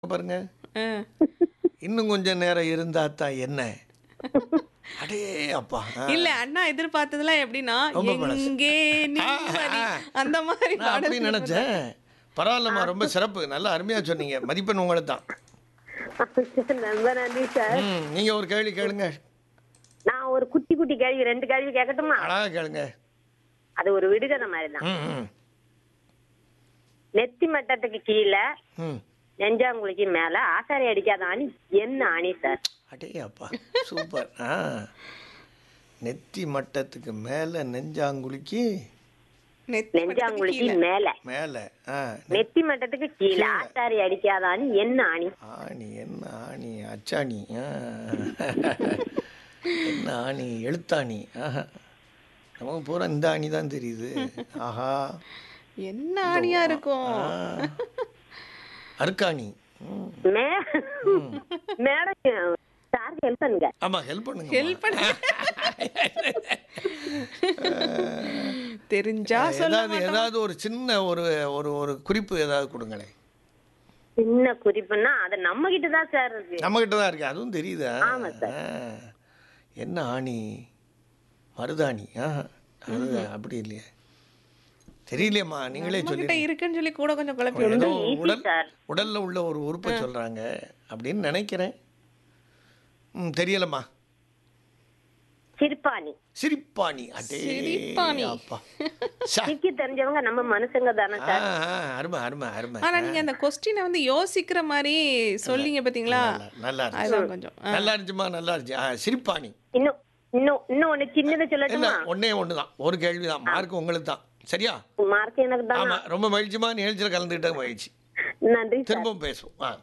பாருங்க ஆ. இன்னும் கொஞ்சம் நேரம் இருந்தா தான் என்ன அடே அப்பா ஆ. இல்ல அண்ணா எதிர்பார்த்ததுலாம் எப்படின்னா ரொம்ப பழசு. எங்கே நிம்மதி ஆ, ஆ. அந்த மாதிரி நான் அப்படி பாடல் நினைச்சேன் பரவாயில்லம்மா ரொம்ப சிறப்பு நல்லா அருமையா சொன்னீங்க மதிப்பெண் உங்களை தான் ரொம்ப நன்றி சார் ம் நீங்க ஒரு கேள்வி கேளுங்க நான் ஒரு குட்டி குட்டி கேள்வி ரெண்டு கேள்வி கேட்கட்டுமா அழகா கேளுங்க அது ஒரு விடுகதை மாதிரி தான் ம் ம் நெத்தி மட்டத்துக்கு கீழே ம் நெஞ்சாங்குழிக்கு மேல ஆசாரி அடிக்காத ஆணி என்ன ஆணி சார் அடே அப்பா சூப்பர் ஆ நெத்தி மட்டத்துக்கு மேல நெஞ்சாங்குழிக்கு நெத்தி மட்டத்துக்கு நெஞ்சாங்குழிக்கு கீழே. மேல மேல ஆ நெத்தி மட்டத்துக்கு கீழே ஆசாரி அடிக்காத ஆணி என்ன ஆணி ஆணி என்ன ஆணி அச்சாணி ஆ. என்ன ஆணி எழுத்தாணி ஆஹா நமக்கு பூரா இந்த ஆணி தான் தெரியுது ஆஹா என்ன ஆணியா இருக்கும் ஆ. அருக்காணி ம். மே மேடம் சாருக்கு ஹெல்ப் பண்ணுங்க ஆமா ஹெல்ப் பண்ணுங்க ஹெல்ப் பண்ண தெரிஞ்சா சொல்ல ஏதாவது ஏதாவது ஒரு சின்ன ஒரு ஒரு ஒரு குறிப்பு ஏதாவது கொடுங்களேன் சின்ன குறிப்புன்னா அது நம்ம கிட்ட தான் சார் இருக்கு நம்ம கிட்ட தான் இருக்கு அதுவும் தெரியுதா ஆமா சார். ஆ. என்ன ஆணி மருதாணி ஆ அது அப்படி இல்லையே தெரியலையம்மா நீங்களே நம்ம சொல்லி கிட்ட இருக்குன்னு சொல்லி கூட கொஞ்சம் குழப்பி ஏதோ easy, உடல் sir. உடல்ல உள்ள ஒரு உறுப்பை சொல்றாங்க அப்படின்னு நினைக்கிறேன் ம் தெரியலம்மா சிரிப்பாணி சிரிப்பாணி அடே சிரிப்பாணி. அப்பா சா. சிரிக்க தெரிஞ்சவங்க நம்ம மனுஷங்க தானே ஆ, சார் ஆ, அருமை அருமை அருமை ஆனா நீங்க அந்த கொஸ்டினை வந்து யோசிக்கிற மாதிரி சொல்லிங்க பாத்தீங்களா நல்லா- நல்லா இருந்துச்சு அதுதான் கொஞ்சம் ஆ. நல்லா இருந்துச்சுமா நல்லா இருந்துச்சு ஆ, சிரிப்பாணி இன்னும் இன்னும் இன்னும் ஒண்ணு சின்னதை இல்ல சொல்லட்டுமா ஒண்ணே ஒன்று தான் ஒரு கேள்வி தான் மார்க் உங்களுக்கு தான் சரியா மார்க் எனக்கு தான் ஆமா ரொம்ப மகிழ்ச்சிமா நிகழ்ச்சியில் கலந்துக்கிட்ட மகிழ்ச்சி நன்றி சார் திரும்பவும் பேசுவோம் ஆ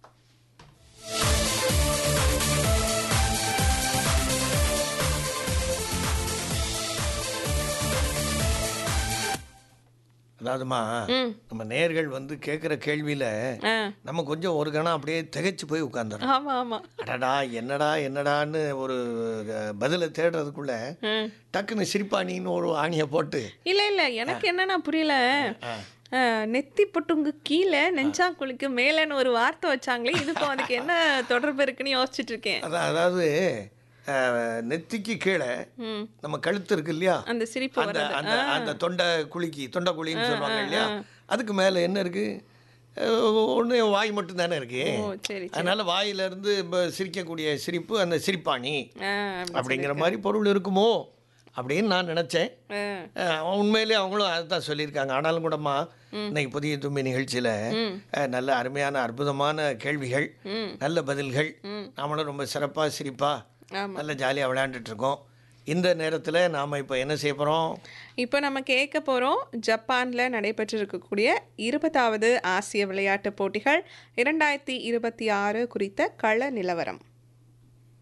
அதாவதுமா ம். நம்ம நேர்கள் வந்து கேட்குற கேள்வியில ஆ. நம்ம கொஞ்சம் ஒரு கணம் அப்படியே திகைச்சு போய் உட்காந்துறோம் ஆமா ஆமா அடடா என்னடா என்னடான்னு ஒரு அஹ், பதிலை தேடுறதுக்குள்ள ம். டக்குன்னு சிரிப்பாணின்னு ஒரு ஆணியை போட்டு இல்ல இல்ல எனக்கு என்னன்னா புரியல ஆ. ஆ, நெத்தி பொட்டுங்க கீழே நெஞ்சாங்குழிக்கு மேலேன்னு ஒரு வார்த்தை வச்சாங்களே இதுக்கும் அதுக்கு என்ன தொடர்பு இருக்குன்னு யோசிச்சுட்டு இருக்கேன் அதான் அதாவது அஹ், நெத்திக்கு கீழே ம். நம்ம கழுத்து இருக்கு இல்லையா அந்த சிரிப்பு அந்த வர்றது அந்த அந்த தொண்டை குலுக்கி தொண்டை குழின்னு சொல்லுவாங்க இல்லையா அதுக்கு மேலே என்ன இருக்கு ஒன்று வாய் மட்டும் தானே இருக்கு ஓ சரி சரி அதனால வாயில இருந்து இப்ப சிரிக்கக்கூடிய சிரிப்பு அந்த சிரிப்பாணி ஆ, அப்படி அப்படிங்கிற மாதிரி பொருள் இருக்குமோ அப்படின்னு நான் நினச்சேன் ஆ. அஹ் உண்மையிலே அவங்களும் அதுதான் சொல்லியிருக்காங்க ஆனாலும் கூடமா இன்னைக்கு புதிய தும்பி நிகழ்ச்சியில் நல்ல அருமையான அற்புதமான கேள்விகள் ம். நல்ல பதில்கள் நாமளும் ரொம்ப சிறப்பாக சிரிப்பாக ஆமா. நல்ல ஜாலியாக விளையாண்டுட்டு இருக்கோம் இந்த நேரத்தில் நாம் இப்போ என்ன செய்ய போகிறோம் இப்போ நம்ம கேட்க போகிறோம் ஜப்பானில் நடைபெற்று இருக்கக்கூடிய இருபதாவது ஆசிய விளையாட்டுப் போட்டிகள் இரண்டாயிரத்தி இருபத்தி ஆறு குறித்த கள நிலவரம்